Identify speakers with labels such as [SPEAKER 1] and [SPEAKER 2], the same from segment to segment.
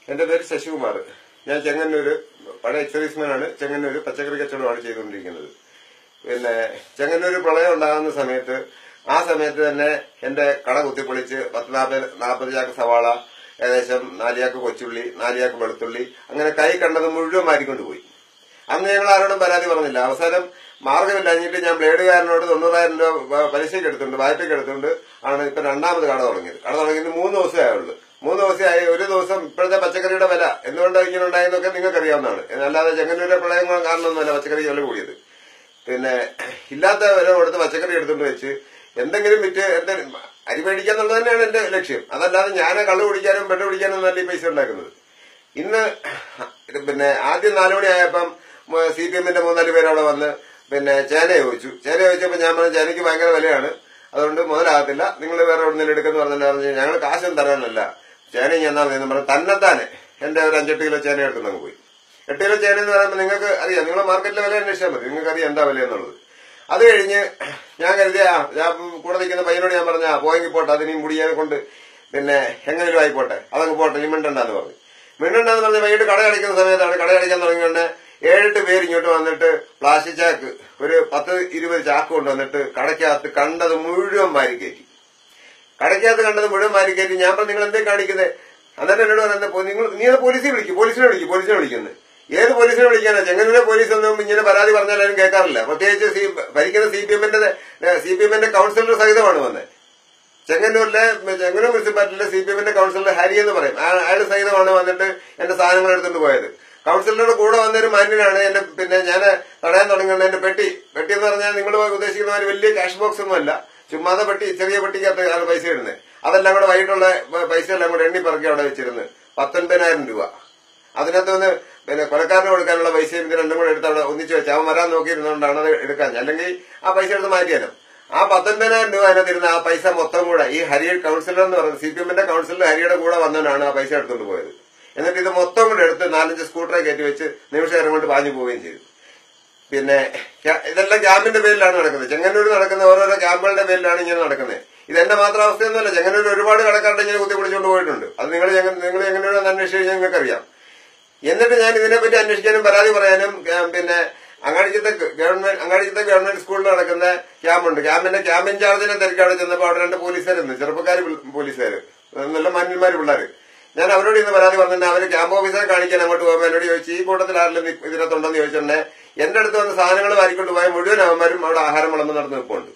[SPEAKER 1] എന്റെ പേര് ശശികുമാർ ഞാൻ ചെങ്ങന്നൂര് പഴയ എക്സൈസ്മാനാണ് ചെങ്ങന്നൂര് പച്ചക്കറി കച്ചവടമാണ് ചെയ്തുകൊണ്ടിരിക്കുന്നത് പിന്നെ ചെങ്ങന്നൂര് പ്രളയം ഉണ്ടാകുന്ന സമയത്ത് ആ സമയത്ത് തന്നെ എന്റെ കട കുത്തിപ്പൊളിച്ച് പത്ത് നാൽപ്പത് നാൽപ്പത് ചാക്ക് സവാള ഏകദേശം നാലിയാക്ക് കൊച്ചുള്ളി നാലിയാക്ക് വെളുത്തുള്ളി അങ്ങനെ കൈ കണ്ടത് മുഴുവൻ മാറ്റിക്കൊണ്ട് പോയി അന്ന് ഞങ്ങൾ ആരോടും പരാതി പറഞ്ഞില്ല അവസാനം മാർഗമില്ലാഞ്ഞിട്ട് ഞാൻ ബ്ലേഡുകാരനോട് തൊണ്ണൂറായിരം രൂപ പലിശയ്ക്ക് എടുത്തുണ്ട് വായ്പയ്ക്ക് എടുത്തുകൊണ്ട് ആണ് ഇപ്പൊ രണ്ടാമത് കട തുടങ്ങിയത് കട തുടങ്ങിയത് മൂന്ന് ദിവസമേ ആയുള്ളൂ മൂന്ന് ദിവസമായി ഒരു ദിവസം ഇപ്പോഴത്തെ പച്ചക്കറിയുടെ വില എന്തുകൊണ്ടാണ് ഇങ്ങനെ ഉണ്ടായെന്നൊക്കെ നിങ്ങൾക്ക് അറിയാവുന്നതാണ് അല്ലാതെ ചെങ്ങന്നൂരെ പ്രളയം കാരണമൊന്നുമല്ല പച്ചക്കറി വില കൂടിയത് പിന്നെ ഇല്ലാത്ത വില കൊടുത്ത് പച്ചക്കറി എടുത്തുകൊണ്ട് വെച്ച് എന്തെങ്കിലും വിറ്റ് എന്റെ അരി മേടിക്കുക എന്നുള്ളത് തന്നെയാണ് എന്റെ ലക്ഷ്യം അതല്ലാതെ ഞാൻ കള്ളു കുടിക്കാനും പെണ്ണ് കുടിക്കാനും ഒന്നല്ല ഈ പൈസ ഉണ്ടാക്കുന്നത് ഇന്ന് പിന്നെ ആദ്യം നാലുമണി ആയപ്പം സി പി എമ്മിന്റെ മൂന്നാല് പേര് അവിടെ വന്ന് പിന്നെ ചേന ചോദിച്ചു ചേന ചോദിച്ചപ്പോൾ ഞാൻ പറഞ്ഞു ചേനയ്ക്ക് ഭയങ്കര വിലയാണ് അതുകൊണ്ട് മുതലാകത്തില്ല നിങ്ങൾ വേറെ എവിടെന്നെങ്കിലും എടുക്കുന്നു പറഞ്ഞില്ല പറഞ്ഞു ഞങ്ങൾ കാശും തരാനല്ല ചേന ഞാൻ എന്ന് പറഞ്ഞു തന്നെത്താനെ എന്റെ ഒരു അഞ്ചെട്ട് കിലോ ചേന എടുത്തുനിന്ന് പോയി എട്ട് കിലോ ചേന എന്ന് പറയുമ്പോൾ നിങ്ങൾക്ക് അറിയാം നിങ്ങൾ മാർക്കറ്റിലെ വില അന്വേഷിച്ചാൽ മതി നിങ്ങൾക്ക് അറിയാം എന്താ വില എന്നുള്ളത് അത് കഴിഞ്ഞ് ഞാൻ കരുതിയ ആ, ഞാൻ കൂടെ നിൽക്കുന്ന പയ്യനോട് ഞാൻ പറഞ്ഞ പോയെങ്കിൽ പോട്ടെ അതിനെയും മുടിയെ കൊണ്ട് പിന്നെ എങ്ങനെയും ആയിക്കോട്ടെ അതങ്ങ് പോട്ടെ നീ മിണ്ടണ്ടെന്ന് പറഞ്ഞു മിണ്ടണ്ടെന്ന് പറഞ്ഞ് വൈകിട്ട് കട അടിക്കുന്ന സമയത്താണ് കട അടിക്കാൻ തുടങ്ങിക്കൊണ്ട് ഏഴെട്ട് പേര് ഇങ്ങോട്ട് വന്നിട്ട് പ്ലാസ്റ്റിക് ചാക്ക് ഒരു പത്ത് ഇരുപത് ചാക്ക് കൊണ്ടുവന്നിട്ട് കടയ്ക്കകത്ത് കണ്ടത് മുഴുവൻ മാരിക്കയറ്റി കടയ്ക്കകത്ത് കണ്ടത് മുഴുവൻ മാരിക്കയറ്റി ഞാൻ പറഞ്ഞു നിങ്ങൾ എന്തേ കാണിക്കുന്നത് അന്നേരം എന്നോട് പറയുന്നത് നിങ്ങൾ നീ അത് പോലീസിനെ വിളിക്കും പോലീസിനെ വിളിക്കും പോലീസിനെ വിളിക്കുന്നത് ഏത് പോലീസിനെ വിളിക്കാനാ ചെങ്ങന്നൂരെ പോലീസ് ഒന്നും ഇങ്ങനെ പരാതി പറഞ്ഞാലും കേൾക്കാറില്ല പ്രത്യേകിച്ച് സി ഭരിക്കുന്ന സി പി എമ്മിന്റെ സി പി എമ്മിന്റെ കൌൺസിലർ സഹിതമാണ് വന്നത് ചെങ്ങന്നൂരിലെ ചെങ്ങന്നൂർ മുനിസിപ്പാലിറ്റിയിലെ സി പി എമ്മിന്റെ കൌൺസിലർ ഹരി എന്ന് പറയും ആ- അയാൾ സഹിതമാണ് വന്നിട്ട് എന്റെ സാധനങ്ങൾ എടുത്തുകൊണ്ട് പോയത് കൌൺസിലറുടെ കൂടെ വന്നൊരു മാന്യനാണ് എന്റെ പിന്നെ ഞാൻ തടയാൻ തുടങ്ങുന്നത് എന്റെ പെട്ടി പെട്ടി എന്ന് പറഞ്ഞാൽ നിങ്ങൾ ഉദ്ദേശിക്കുന്ന ഒരു വലിയ ക്യാഷ് ബോക്സ് ഒന്നും അല്ല ചുമ്മാതെ പെട്ടി ചെറിയ പെട്ടിക്കകത്ത് ആണ് പൈസ ഇടുന്നത് അതെല്ലാം കൂടെ വൈകിട്ടുള്ള പ- പൈസ എല്ലാം കൂടെ എണ്ണി പറക്കി അവിടെ വെച്ചിരുന്നു പത്തൊൻപതിനായിരം രൂപ അതിനകത്ത് നിന്ന് പിന്നെ കൊലക്കാരന് കൊടുക്കാനുള്ള പൈസയും ഇത് രണ്ടും കൂടെ എടുത്ത് അവിടെ ഒന്നിച്ച് വെച്ച് അവൻ വരാൻ നോക്കിയിരുന്നതുകൊണ്ടാണ് അത് എടുക്കാൻ അല്ലെങ്കിൽ ആ പൈസ എടുത്ത് മാറ്റിയാലോ ആ പത്തൊൻപതിനായിരം രൂപ അതിനകത്തിരുന്ന ആ പൈസ മൊത്തം കൂടെ ഈ ഹരി കൌൺസിലർ എന്ന് പറയുന്നത് സി പി എമ്മിന്റെ കൌൺസിലർ ഹരിയുടെ കൂടെ വന്നവനാണ് ആ പൈസ എടുത്തുകൊണ്ട് പോയത് എന്നിട്ട് ഇത് മൊത്തം കൂടെ എടുത്ത് നാലഞ്ച് സ്കൂട്ടറെ കയറ്റി വെച്ച് നിമിഷം നേരം കൊണ്ട് പാഞ്ഞു പോവുകയും ചെയ്തു പിന്നെ ക്യാ- ഇതെല്ലാം ക്യാമ്പിന്റെ പേരിലാണ് നടക്കുന്നത് ചെങ്ങന്നൂർ നടക്കുന്ന ഓരോരോ ക്യാമ്പുകളുടെ പേരിലാണ് ഇങ്ങനെ നടക്കുന്നത് ഇത് എന്റെ മാത്രം അവസ്ഥയൊന്നുമല്ല ചെങ്ങന്നൂർ ഒരുപാട് കടക്കാരുടെ ഇങ്ങനെ കുത്തി പിടിച്ചുകൊണ്ട് പോയിട്ടുണ്ട് അത് നിങ്ങൾ നിങ്ങൾ ചെങ്ങന്നൂർ ഒന്ന് അന്വേഷിച്ച് കഴിഞ്ഞാൽ നിങ്ങൾക്കറിയാം എന്നിട്ട് ഞാൻ ഇതിനെപ്പറ്റി അന്വേഷിക്കാനും പരാതി പറയാനും ഏ, പിന്നെ അങ്ങാടിക്കത്തെ ഗവൺമെന്റ് അങ്ങാടിക്കത്തെ ഗവൺമെന്റ് സ്കൂളിൽ നടക്കുന്ന ക്യാമ്പുണ്ട് ക്യാമ്പിന്റെ ക്യാമ്പ് ഇൻചാർജിനെ തിരക്കി അവിടെ ചെന്നപ്പോൾ അവിടെ രണ്ട് പോലീസുകാരുണ്ട് ചെറുപ്പക്കാർ പോലീസുകാർ നല്ല മാന്യന്മാർ പിള്ളേർ ഞാൻ അവരോട് ഇന്ന് പരാതി പറഞ്ഞിട്ട് അവര് ക്യാമ്പ് ഓഫീസറെ കാണിക്കാൻ അങ്ങോട്ട് പോകുമ്പോൾ എന്നോട് ചോദിച്ചു ഈ കൂട്ടത്തിൽ ആരെങ്കിലും നി- ഇതിനകത്തുണ്ടെന്ന് ചോദിച്ചിട്ടുണ്ടെ എന്റെ അടുത്ത് വന്ന് സാധനങ്ങൾ വാരിക്കൊണ്ട് പോയ മുഴുവൻ അവന്മാരും അവിടെ ആഹാരം വിളമ്പ് നടന്ന് നിൽപ്പുണ്ട്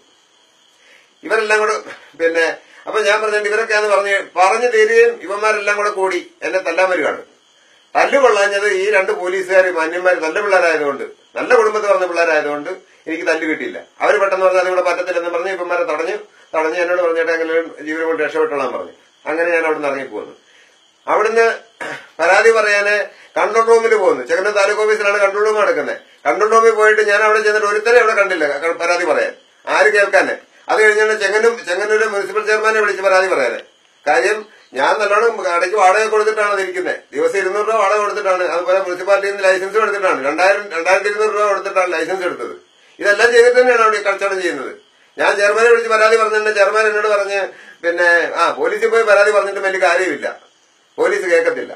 [SPEAKER 1] ഇവരെല്ലാം കൂടെ പിന്നെ അപ്പൊ ഞാൻ പറഞ്ഞിട്ട് ഇവരൊക്കെയാന്ന് പറഞ്ഞ് പറഞ്ഞു തീരുകയും ഇവന്മാരെല്ലാം കൂടെ കൂടി എന്നെ തല്ലാൻ വരികയാണ് തല്ല് കൊള്ളാഞ്ഞത് ഈ രണ്ട് പോലീസുകാർ മാന്യന്മാർ നല്ല പിള്ളേരായതുകൊണ്ട് നല്ല കുടുംബത്തിൽ പറഞ്ഞ പിള്ളേരായതുകൊണ്ട് എനിക്ക് തല്ല് കിട്ടിയില്ല അവർ പെട്ടെന്ന് പറഞ്ഞാൽ അതിവിടെ പറ്റത്തില്ലെന്ന് പറഞ്ഞ് ഇവന്മാരെ തടഞ്ഞു തടഞ്ഞ് എന്നോട് പറഞ്ഞിട്ട് എങ്ങനെയും ജീവനം കൊണ്ട് രക്ഷപ്പെട്ടോളാൻ പറഞ്ഞു അങ്ങനെ ഞാൻ അവിടെ നിന്ന് ഇറങ്ങിപ്പോന്നു അവിടുന്ന് പരാതി പറയാന് കൺട്രോൾ റൂമിൽ പോകുന്നു ചെങ്ങന്നൂർ താലൂക്ക് ഓഫീസിലാണ് കൺട്രോൾ റൂം നടക്കുന്നത് കൺട്രോൾ റൂമിൽ പോയിട്ട് ഞാൻ അവിടെ ചെന്നിട്ട് ഒരുത്തരെ അവിടെ കണ്ടില്ല ക- പരാതി പറയാൻ ആര് കേൾക്കാന് അത് കഴിഞ്ഞാൽ ചെങ്ങന്നൂർ ചെങ്ങന്നൂര് മുനിസിപ്പൽ ചെയർമാനെ വിളിച്ച് പരാതി പറയാന് കാര്യം ഞാൻ നല്ലോണം കടയ്ക്ക് വാടക കൊടുത്തിട്ടാണ് അത് ഇരിക്കുന്നത് ദിവസം ഇരുന്നൂറ് രൂപ വാടക കൊടുത്തിട്ടാണ് അതുപോലെ മുനിസിപ്പാലിറ്റിയിൽ നിന്ന് ലൈസൻസ് എടുത്തിട്ടാണ് രണ്ടായിരം രണ്ടായിരത്തി ഇരുന്നൂറ് രൂപ കൊടുത്തിട്ടാണ് ലൈസൻസ് എടുത്തത് ഇതെല്ലാം ചെയ്തിട്ട് തന്നെയാണ് അവിടെ ഈ കച്ചവടം ചെയ്യുന്നത് ഞാൻ ചെയർമാനെ വിളിച്ച് പരാതി പറഞ്ഞിട്ട് ചെയർമാൻ എന്നോട് പറഞ്ഞ് പിന്നെ ആ പോലീസിൽ പോയി പരാതി പറഞ്ഞിട്ട് വലിയ കാര്യമില്ല പോലീസ് കേൾക്കത്തില്ല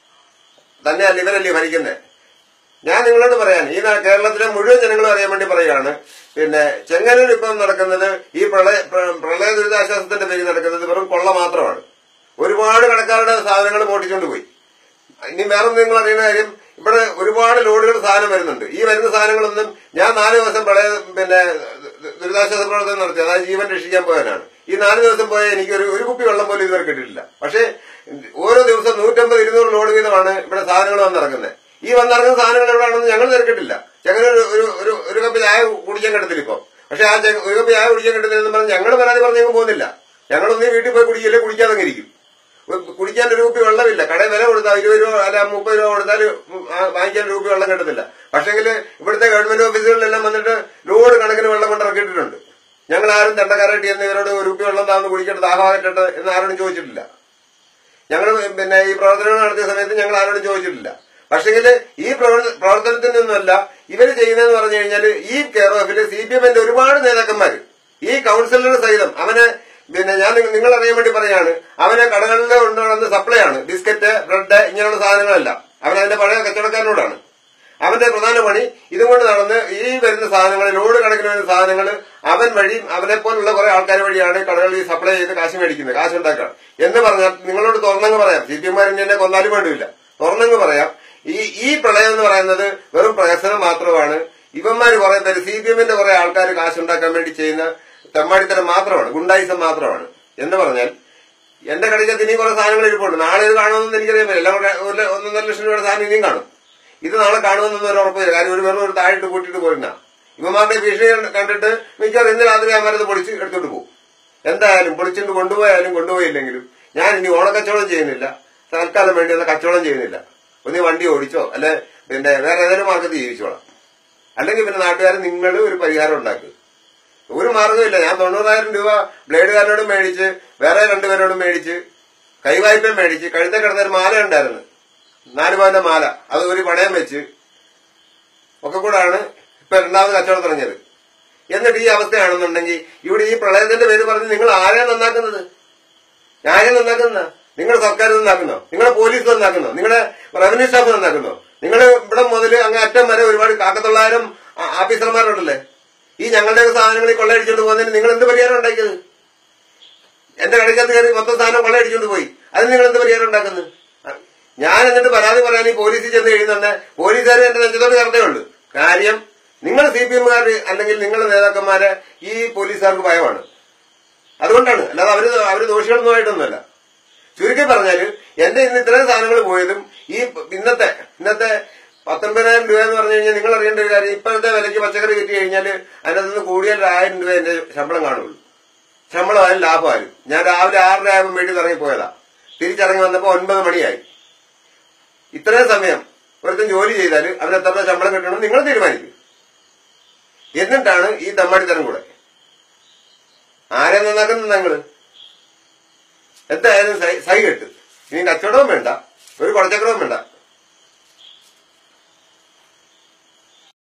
[SPEAKER 1] തന്നെയല്ല ഇവരല്ലേ ഭരിക്കുന്നത് ഞാൻ നിങ്ങളോട് പറയാൻ ഈ നാ- കേരളത്തിലെ മുഴുവൻ ജനങ്ങളും അറിയാൻ വേണ്ടി പറയുകയാണ് പിന്നെ ചെങ്ങന്നൂർ ഇപ്പം നടക്കുന്നത് ഈ പ്രളയ പ്ര- പ്രളയ ദുരിതാശ്വാസത്തിന്റെ പേരിൽ നടക്കുന്നത് വെറും കൊള്ള മാത്രമാണ് ഒരുപാട് കടക്കാരുടെ സാധനങ്ങൾ മോട്ടിച്ചുകൊണ്ട് പോയി ഇനി വേറെ നിങ്ങൾ അറിയുന്ന കാര്യം ഇവിടെ ഒരുപാട് ലോഡുകൾ സാധനം വരുന്നുണ്ട് ഈ വരുന്ന സാധനങ്ങളൊന്നും ഞാൻ നാല് ദിവസം പ്രളയ പിന്നെ ദുരിതാശ്വാസ പ്രവർത്തനം നടത്തി അതായത് ജീവൻ രക്ഷിക്കാൻ പോയവനാണ് ഈ നാല് ദിവസം പോയ എനിക്ക് ഒരു ഒരു കുപ്പി വെള്ളം പോലും ഇതുവരെ കിട്ടിയിട്ടില്ല പക്ഷേ ഓരോ ദിവസം നൂറ്റമ്പത് ഇരുന്നൂറ് ലോഡ് വീതമാണ് ഇവിടെ സാധനങ്ങൾ വന്നിറങ്ങുന്നത് ഈ വന്നിറങ്ങുന്ന സാധനങ്ങൾ എവിടെയാണെന്ന് ഞങ്ങൾ തിരക്കിട്ടില്ല ഞങ്ങൾ ഒരു ഒരു- ഒരു ഒരു കപ്പ് ചായ കുടിക്കാൻ കിടത്തില്ല ഇപ്പൊ പക്ഷെ ആ ചെ- ഒരു കപ്പ് ചായ കുടിക്കാൻ കിടത്തില്ലെന്ന് പറഞ്ഞ് ഞങ്ങൾ പരാതി പറഞ്ഞെങ്കിൽ പോകുന്നില്ല ഞങ്ങളൊന്നീ വീട്ടിൽ പോയി കുടിക്കില്ലേ കുടിക്കാതെ ഇരിക്കും കുടിക്കാൻ ഒരു രൂപ വെള്ളമില്ല കടയിൽ വില കൊടുത്താൽ ഇരുപത് രൂപ അല്ല മുപ്പത് രൂപ കൊടുത്താൽ വാങ്ങിക്കാൻ ഒരു രൂപ വെള്ളം കിട്ടത്തില്ല പക്ഷെങ്കിൽ ഇവിടുത്തെ ഗവൺമെന്റ് ഓഫീസുകളിലെല്ലാം വന്നിട്ട് ലോഡ് കണക്കിന് വെള്ളം കൊണ്ട് ഇറക്കിയിട്ടുണ്ട് ഞങ്ങൾ ആരും തണ്ടക്കാരായിട്ട് എന്ന് ഇവരോട് ഒരു രൂപ വെള്ളം താന്ന് കുടിക്കേണ്ട ദാഹമാകട്ടെ എന്ന് ആരോടും ചോദിച്ചിട്ടില്ല ഞങ്ങൾ പിന്നെ ഈ പ്രവർത്തനങ്ങൾ നടത്തിയ സമയത്ത് ഞങ്ങൾ ആരോടും ചോദിച്ചിട്ടില്ല പക്ഷെങ്കിൽ ഈ പ്രവർത്ത- പ്രവർത്തനത്തിൽ നിന്നല്ല ഇവർ ചെയ്യുന്നതെന്ന് പറഞ്ഞു കഴിഞ്ഞാൽ ഈ കെയർ ഓഫിൽ സി പി എമ്മിന്റെ ഒരുപാട് നേതാക്കന്മാർ ഈ കൌൺസിലർ സഹിതം അവന് പിന്നെ ഞാൻ നിങ്ങ- നിങ്ങൾ അറിയാൻ വേണ്ടി പറയാണ് അവന് കടകളിൽ കൊണ്ടുവന്ന് സപ്ലൈ ആണ് ബിസ്ക്കറ്റ് ബ്രെഡ് ഇങ്ങനെയുള്ള സാധനങ്ങളെല്ലാം അവൻ അതിന്റെ പഴയ കച്ചവടക്കാരനോടാണ് അവന്റെ പ്രധാന പണി ഇതും കൊണ്ട് നടന്ന് ഈ വരുന്ന സാധനങ്ങൾ ലോഡ് കണക്കിന് വരുന്ന സാധനങ്ങൾ അവൻ വഴി അവനെ പോലുള്ള കുറെ ആൾക്കാർ വഴിയാണ് കടകളിൽ സപ്ലൈ ചെയ്ത് കാശ് മേടിക്കുന്നത് കാശ് ഉണ്ടാക്കുക എന്ന് പറഞ്ഞാൽ നിങ്ങളോട് തുറന്നങ്ങ് പറയാം സി പി എംമാർ എന്നെ കൊന്നാലും വേണ്ടില്ല തുറന്നങ്ങ് പറയാം ഈ ഈ പ്രളയം എന്ന് പറയുന്നത് വെറും പ്രഹസനം മാത്രമാണ് ഇവന്മാര് കുറെ പേര് സി പി എമ്മിന്റെ കുറെ ആൾക്കാർ കാശുണ്ടാക്കാൻ വേണ്ടി ചെയ്യുന്ന തെമ്മാടിത്തരം മാത്രമാണ് ഗുണ്ടായിസം മാത്രമാണ് എന്ന് പറഞ്ഞാൽ എന്റെ കടയ്ക്കകത്ത് ഇനിയും കുറെ സാധനങ്ങൾ ഇരിപ്പുണ്ട് നാളെ ഇത് കാണുമെന്ന് എനിക്കറിയാൻ പറ്റില്ല എല്ലാം കൂടെ ഒരു ല- ഒന്നൊന്നര ലക്ഷം രൂപയുടെ സാധനം ഇനിയും കാണും ഇത് നാളെ കാണുമെന്നൊന്നും ഒരു ഉറപ്പില്ല കാര്യം ഒരു വെറും ഒരു താഴിട്ട് കൂട്ടിയിട്ട് പോരുന്ന ഇവന്മാരുടെ ഭീഷണി കണ്ട്- കണ്ടിട്ട് മിക്കവാറും ഇന്ന് രാത്രി അമ്മരത് പൊളിച്ച് എടുത്തോണ്ട് പോകും എന്തായാലും പൊളിച്ചിട്ട് കൊണ്ടുപോയാലും കൊണ്ടുപോയില്ലെങ്കിലും ഞാൻ ഇനി ഓണക്കച്ചവടം ചെയ്യുന്നില്ല തൽക്കാലം വേണ്ടി ഒന്ന് കച്ചവടം ചെയ്യുന്നില്ല ഒന്ന് വണ്ടി ഓടിച്ചോ അല്ലെ പിന്നെ വേറെ ഏതെങ്കിലും മാർഗത്തിൽ ജീവിച്ചോളാം അല്ലെങ്കിൽ പിന്നെ നാട്ടുകാരൻ നിങ്ങൾ ഒരു പരിഹാരം ഉണ്ടാക്കുക ഒരു മാർഗമില്ല ഞാൻ തൊണ്ണൂറായിരം രൂപ ബ്ലേഡുകാരനോടും മേടിച്ച് വേറെ രണ്ടുപേരോടും മേടിച്ച് കൈവായ്പയും മേടിച്ച് കഴുത്തെ കിടന്നൊരു മാല ഉണ്ടായിരുന്നു നാല് പവന്റെ മാല അത് ഒരു പണയം വെച്ച് ഒക്കെ കൂടാണ് ഇപ്പൊ രണ്ടാമത് കച്ചവടം തുടങ്ങിയത് എന്നിട്ട് ഈ അവസ്ഥയാണെന്നുണ്ടെങ്കിൽ ഇവിടെ ഈ പ്രളയത്തിന്റെ പേര് പറഞ്ഞ് നിങ്ങൾ ആരെയാണ് നന്നാക്കുന്നത് ആരെ നന്നാക്കുന്ന നിങ്ങൾ സർക്കാർ നന്നാക്കുന്നോ നിങ്ങളെ പോലീസ് നന്നാക്കുന്നോ നിങ്ങളുടെ റവന്യൂ സ്റ്റാഫ് നന്നാക്കുന്നോ നിങ്ങൾ ഇവിടെ മുതൽ അങ്ങ് അറ്റം വരെ ഒരുപാട് കാക്കത്തൊള്ളായിരം ആ- ഓഫീസർമാരുണ്ടല്ലേ ഈ ഞങ്ങളുടെ സാധനങ്ങൾ ഈ കൊള്ളയടിച്ചുകൊണ്ട് പോകുന്നതിന് നിങ്ങൾ എന്ത് പരിഹാരം ഉണ്ടാക്കിയത് എന്റെ കടയ്ക്കകത്ത് കയറി മൊത്തം സാധനം കൊള്ളയടിച്ചുകൊണ്ട് പോയി അതിന് നിങ്ങൾ എന്ത് പരിഹാരം ഉണ്ടാക്കുന്നത് ഞാൻ എന്നിട്ട് പരാതി പറയാൻ ഈ പോലീസിൽ ചെന്ന് കഴിയുന്നുണ്ട് പോലീസുകാർ എന്റെ നെഞ്ചത്തോട് കറണ്ടേ ഉള്ളൂ കാര്യം നിങ്ങൾ സി പി എമ്മുകാർ അല്ലെങ്കിൽ നിങ്ങളുടെ നേതാക്കന്മാരെ ഈ പോലീസുകാർക്ക് ഭയമാണ് അതുകൊണ്ടാണ് അല്ലാതെ അവര് അവര് ദോഷികളൊന്നും ആയിട്ടൊന്നുമല്ല ചുരുക്കി പറഞ്ഞാല് എന്റെ ഇന്ന് ഇത്രയും സാധനങ്ങൾ പോയതും ഈ ഇന്നത്തെ ഇന്നത്തെ പത്തൊൻപതിനായിരം രൂപ എന്ന് പറഞ്ഞു കഴിഞ്ഞാൽ നിങ്ങൾ അറിയേണ്ട ഒരു കാര്യം ഇപ്പോഴത്തെ വിലയ്ക്ക് പച്ചക്കറി കിട്ടി കഴിഞ്ഞാൽ അതിനകത്ത് നിന്ന് കൂടിയാൽ ഒരു ആയിരം രൂപ എന്റെ ശമ്പളം കാണുള്ളൂ ശമ്പളം ആയാലും ലാഭമായാലും ഞാൻ രാവിലെ ആറര ആകുമ്പോൾ വീട്ടിൽ ഇറങ്ങി പോയതാ തിരിച്ചിറങ്ങി വന്നപ്പോൾ ഒൻപത് മണിയായി ഇത്രയും സമയം ഒരുത്തൻ ജോലി ചെയ്താൽ അവന് എത്ര രൂപ ശമ്പളം കിട്ടണമെന്ന് നിങ്ങൾ തീരുമാനിക്കും എന്നിട്ടാണ് ഈ തമ്മാടിത്തരം കൂടെ ആരെ നന്നാക്കുന്നത് നിങ്ങള് എന്തായാലും സൈ സൈ കെട്ട് ഇനി കച്ചവടവും വേണ്ട ഒരു കുടച്ചക്കടവും വേണ്ട